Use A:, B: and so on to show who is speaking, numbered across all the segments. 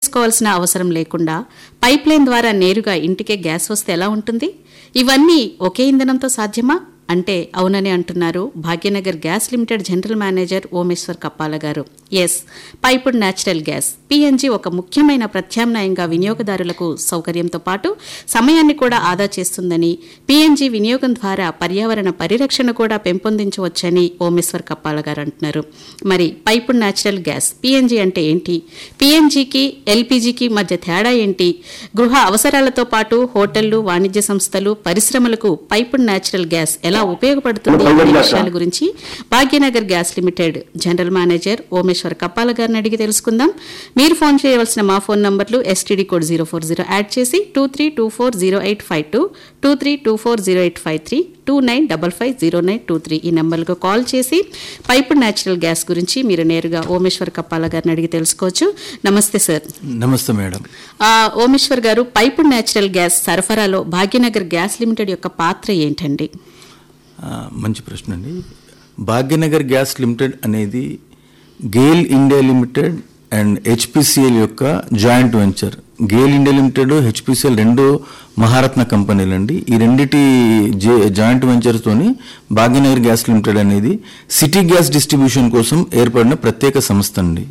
A: చేసుకోవాల్సిన అవసరం లేకుండా పైప్ లైన్ ద్వారా నేరుగా ఇంటికే గ్యాస్ వస్తే ఎలా ఉంటుంది ఇవన్నీ ఒకే ఇంధనంతో సాధ్యమా అంటే అవునని అంటున్నారు Bhagyanagar gas limited general manager Omeshwar Kappala garu yes piped natural gas PNG ఒక ముఖ్యమైన ప్రత్యామ్నాయంగా వినియోగదారులకు సౌకర్యంతో పాటు సమయాన్ని కూడా ఆదా చేస్తుందని పిఎన్జి వినియోగం ద్వారా పర్యావరణ పరిరక్షణ కూడా పెంపొందించవచ్చని ఓమేశ్వర్ కప్పాల గారు అంటున్నారు మరి పైపుడ్ న్యాచురల్ గ్యాస్ పిఎన్జి అంటే ఏంటి పిఎన్జికి ఎల్పీజీకి మధ్య తేడా ఏంటి గృహ అవసరాలతో పాటు హోటళ్లు వాణిజ్య సంస్థలు పరిశ్రమలకు పైపుడ్ న్యాచురల్ గ్యాస్ ఎలా ఉపయోగపడుతుంది అనే విషయాల గురించి Bhagyanagar gas limited general manager Omeshwar Kappala గారిని అడిగి తెలుసుకుందాం మీరు ఫోన్ చేయవలసిన మా ఫోన్ నంబర్లు STD code zero four zero add చేసి two three two four zero eight five two two three two four zero eight five three two nine double five zero nine two three ఈ నెంబర్లకు call చేసి piped natural gas గురించి మీరు నేరుగా ఓమేశ్వర్ కప్పాల గారిని అడిగి తెలుసుకోవచ్చు నమస్తే సార్
B: నమస్తే మేడం
A: ఆ, ఓమేశ్వర్ గారు పైపుడ్ న్యాచురల్ గ్యాస్ సరఫరాలో భాగ్యనగర్ గ్యాస్ లిమిటెడ్ యొక్క పాత్ర ఏంటండి
B: ఆ, మంచి ప్రశ్న అండి భాగ్యనగర్ గ్యాస్ లిమిటెడ్ అనేది GAIL India limited and HPCL యొక్క joint venture GAIL India limited HPCL రెండు మహారత్న కంపెనీలు అండి ఈ రెండిటి జే- జాయింట్ వెంచర్తోని భాగ్యనగర్ గ్యాస్ లిమిటెడ్ అనేది సిటీ గ్యాస్ డిస్ట్రిబ్యూషన్ కోసం ఏర్పడిన ప్రత్యేక సంస్థ అండి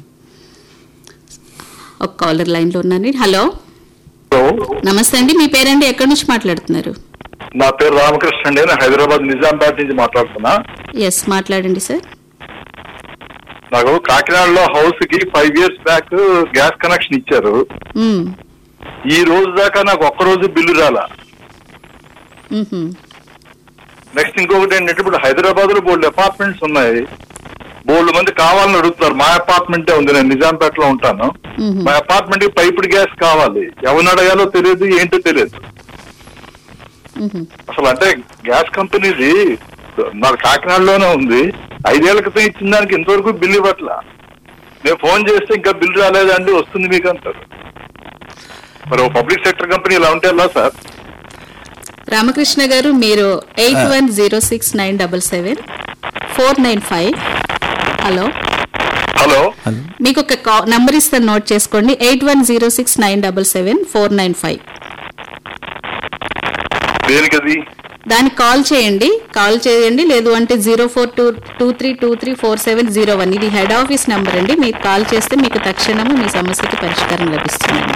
A: ఒక కాలర్ లైన్ లో ఉన్నాను హలో
C: హలో
A: నమస్తే అండి మీ పేరండి ఎక్కడి నుంచి మాట్లాడుతున్నారు
C: నా పేరు రామకృష్ణ అండి నేను హైదరాబాద్ నిజామాబాద్ నుంచి మాట్లాడుతున్నా
A: ఎస్ మాట్లాడండి సార్
C: నాకు కాకినాడలో హౌస్ కి five years back gas connection ఇచ్చారు
A: మ్మ్.
C: ఈ రోజు దాకా నాకు ఒక్క రోజు బిల్లు రాలా
A: మ్హూ.
C: నెక్స్ట్ ఇంకొకటి ఏంటంటే ఇప్పుడు హైదరాబాద్ లో బోల్డ్ అపార్ట్మెంట్స్ ఉన్నాయి బోల్డ్ మంది కావాలని అడుగుతున్నారు మా అపార్ట్మెంటే ఉంది నేను నిజాంపేటలో ఉంటాను
A: మ్హూ.
C: మా అపార్ట్మెంట్ కి పైపుడ్ గ్యాస్ కావాలి ఎవరిని అడగాలో తెలియదు ఏంటో తెలియదు
A: మ్హూ.
C: అసలు అంటే గ్యాస్ కంపెనీది నాకు కాకినాడలోనే ఉంది ఐదేళ్ల క్రితం ఇచ్చిన దానికి ఇంతవరకు బిల్లు ఇవ్వట్లా నేను ఫోన్ చేస్తే ఇంకా బిల్లు రాలేదండి వస్తుంది మీకు అంటారు మరి పబ్లిక్ సెక్టర్ కంపెనీ ఇలా ఉంటే ఎలా సార్
A: రామకృష్ణ గారు మీరు eight one zero six nine double seven four nine five hello
C: hello
B: hello
A: మీకు ఒక కా- నంబర్ ఇస్తాను నోట్ చేసుకోండి eight one zero six nine double seven four nine five
C: దేనికి అది
A: దానికి కాల్ చేయండి కాల్ చేయండి లేదు అంటే zero four two two three two three four seven zero one ఇది హెడ్ ఆఫీస్ నెంబర్ అండి మీరు కాల్ చేస్తే మీకు తక్షణము మీ సమస్యకి పరిష్కారం లభిస్తుందండి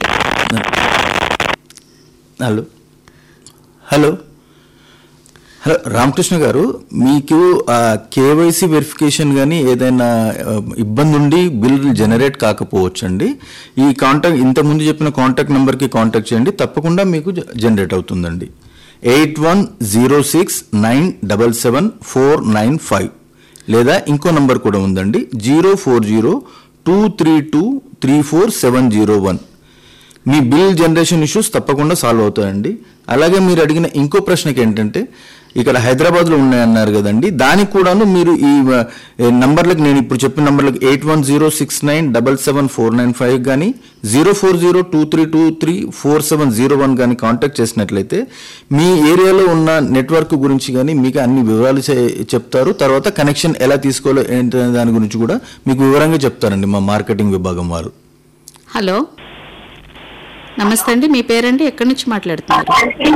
B: hello hello hello Ramakrishna garu మీకు కేవైసీ వెరిఫికేషన్ కానీ ఏదైనా ఆ, ఇబ్బంది ఉండి బిల్ జనరేట్ కాకపోవచ్చండి ఈ కాంటాక్ట్ ఇంతకుముందు చెప్పిన కాంటాక్ట్ నెంబర్కి కాంటాక్ట్ చేయండి తప్పకుండా మీకు జ- జనరేట్ అవుతుందండి eight one zero six nine double seven four nine five లేదా ఇంకో నంబర్ కూడా ఉందండి zero four zero two three two three four seven zero one మీ బిల్ జనరేషన్ ఇష్యూస్ తప్పకుండా సాల్వ్ అవుతాయండి అలాగే మీరు అడిగిన ఇంకో ప్రశ్నకి ఏంటంటే ఇక్కడ హైదరాబాద్లో ఉన్నాయన్నారు కదండి దానికి కూడాను మీరు ఈ ఆ, ఈ నంబర్లకు నేను ఇప్పుడు చెప్పిన నంబర్లకు eight one zero six nine double seven four nine five కానీ zero four zero two three two three four seven zero one కానీ కాంటాక్ట్ చేసినట్లయితే మీ ఏరియాలో ఉన్న నెట్వర్క్ గురించి కానీ మీకు అన్ని వివరాలు చె- చెప్తారు తర్వాత కనెక్షన్ ఎలా తీసుకోవాలో ఏంటనే దాని గురించి కూడా మీకు వివరంగా చెప్తారండి మా మార్కెటింగ్ విభాగం వారు
A: హలో నమస్తే అండి మీ పేరండి ఎక్కడి నుంచి మాట్లాడుతున్నారు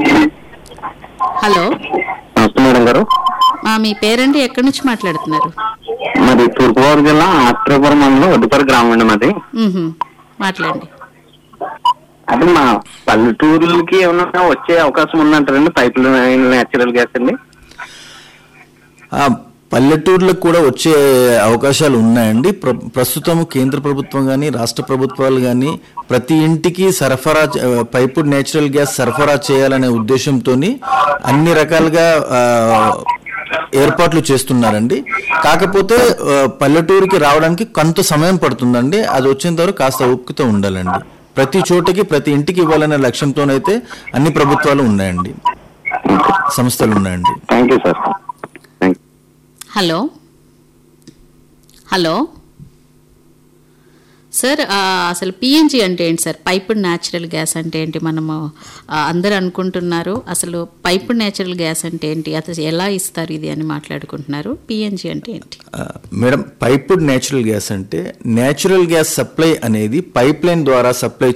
A: హలో
D: నమస్తే మేడం గారు
A: ఆ, మీ పేరండి ఎక్కడి నుంచి మాట్లాడుతున్నారు
D: మరి తూర్పుగోదావరి జిల్లా ఆత్రేపురం మండలం వడ్డుపల్లి గ్రామం అండి మాది
A: మ్హూ. మాట్లాడండి
D: అది మా పల్లెటూరులకి ఏమన్నా వచ్చే అవకాశం ఉందంటారండి పైప్ లైన్ నేచురల్ గ్యాస్ అండి
B: ఆ పల్లెటూర్లకు కూడా వచ్చే అవకాశాలు ఉన్నాయండి ప్ర ప్రస్తుతం కేంద్ర ప్రభుత్వం కానీ రాష్ట్ర ప్రభుత్వాలు కానీ ప్రతి ఇంటికి సరఫరా చే- పైపుడ్ నేచురల్ గ్యాస్ సరఫరా చేయాలనే ఉద్దేశంతో అన్ని రకాలుగా ఆ, ఏర్పాట్లు చేస్తున్నారండి కాకపోతే ఆ, పల్లెటూరుకి రావడానికి కొంత సమయం పడుతుందండి అది వచ్చేంత వరకు కాస్త ఓపికతో ఉండాలండి ప్రతి చోటకి ప్రతి ఇంటికి ఇవ్వాలనే లక్ష్యంతోనైతే అన్ని ప్రభుత్వాలు ఉన్నాయండి సంస్థలు ఉన్నాయండి
D: thank you sir thank
A: hello hello sir ఆ, అసలు పిఎన్జి అంటే ఏంటి సార్ పైపుడ్ న్యాచురల్ గ్యాస్ అంటే ఏంటి మనము ఆ, అందరూ అనుకుంటున్నారు అసలు పైపుడ్ న్యాచురల్ గ్యాస్ అంటే ఏంటి అసలు ఎలా ఇస్తారు ఇది అని మాట్లాడుకుంటున్నారు పిఎన్జి అంటే ఏంటి
B: ఆ, మేడం పైపుడ్ నేచురల్ గ్యాస్ అంటే నేచురల్ గ్యాస్ సప్లై అనేది పైప్ లైన్ ద్వారా సప్లై